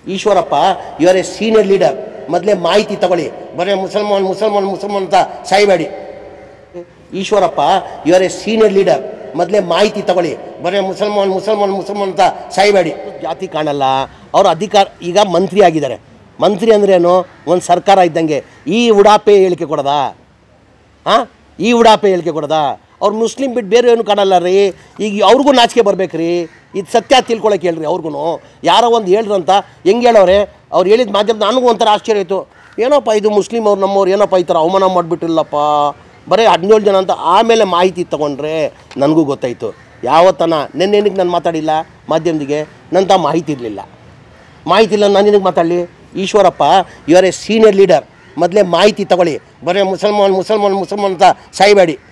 Eshwarappa you are a senior leader ಮೊದಲೇ ಮಾಹಿತಿ ತಗೊಳ್ಳಿ ಬರೀ ಮುಸಲ್ಮಾನ್ ಮುಸಲ್ಮಾನ್ ಮುಸಲ್ಮಾನ್ ಅಂತ ಸಾಯ್ಬೇಡಿ Eshwarappa you are a senior leader ಮೊದಲೇ ಮಾಹಿತಿ ತಗೊಳ್ಳಿ ಬರೀ ಮುಸಲ್ಮಾನ್ ಮುಸಲ್ಮಾನ್ ಮುಸಲ್ಮಾನ್ ಅಂತ ಸಾಯ್ಬೇಡಿ ಜಾತಿ ಕಾಣಲ್ಲ ಅವರು ಅಧಿಕಾರ ಈಗ ಮಂತ್ರಿ ಆಗಿದ್ದಾರೆ ಮಂತ್ರಿ ಅಂದ್ರೇನು ಒಂದು ಸರ್ಕಾರ ಇದ್ದಂಗೆ ಈ ಉಡಾಪೆ ಹೇಳಿಕೆ ಕೊಡೋದಾ ಹಾಂ ಈ ಉಡಾಪೆ ಹೇಳಿಕೆ ಕೊಡೋದಾ ಅವ್ರು ಮುಸ್ಲಿಂ ಬಿಟ್ಟು ಬೇರೆ ಏನು ಕಾಣಲ್ಲ ರೀ ಈಗ ಅವ್ರಿಗೂ ನಾಚಿಕೆ ಬರ್ಬೇಕು ರೀ ಇದು ಸತ್ಯ ತಿಳ್ಕೊಳಕ್ಕೆ ಹೇಳ್ರಿ ಅವ್ರಿಗೂ ಯಾರೋ ಒಂದು ಹೇಳ್ರಂತ ಹೆಂಗೆ ಹೇಳೋರೆ ಅವ್ರು ಹೇಳಿದ ಮಾಧ್ಯಮ ನನಗೂ ಒಂಥರ ಆಶ್ಚರ್ಯ ಆಯಿತು ಏನಪ್ಪ ಇದು ಮುಸ್ಲಿಂ ಅವ್ರು ನಮ್ಮವ್ರು ಏನಪ್ಪ ಈ ಥರ ಅವಮಾನ ಮಾಡಿಬಿಟ್ಟಿಲ್ಲಪ್ಪ ಬರೀ ಹದಿನೇಳು ಜನ ಅಂತ ಆಮೇಲೆ ಮಾಹಿತಿ ತೊಗೊಂಡ್ರೆ ನನಗೂ ಗೊತ್ತಾಯಿತು ಯಾವತ್ತನ ನೆನ್ನೆನಿಗೆ ನಾನು ಮಾತಾಡಿಲ್ಲ ಮಾಧ್ಯಮದಿಗೆ ನಂತ ಮಾಹಿತಿ ಇರಲಿಲ್ಲ ಮಾಹಿತಿ ಇಲ್ಲ ನಾನು ನಿನಗೆ ಮಾತಾಡಲಿ Eshwarappa you are a senior leader ಮೊದಲೇ ಮಾಹಿತಿ ತಗೊಳ್ಳಿ ಬರೀ ಮುಸಲ್ಮಾನ್ ಮುಸಲ್ಮಾನ್ ಮುಸಲ್ಮಾನ್ ಅಂತ ಸಾಯ್ಬೇಡಿ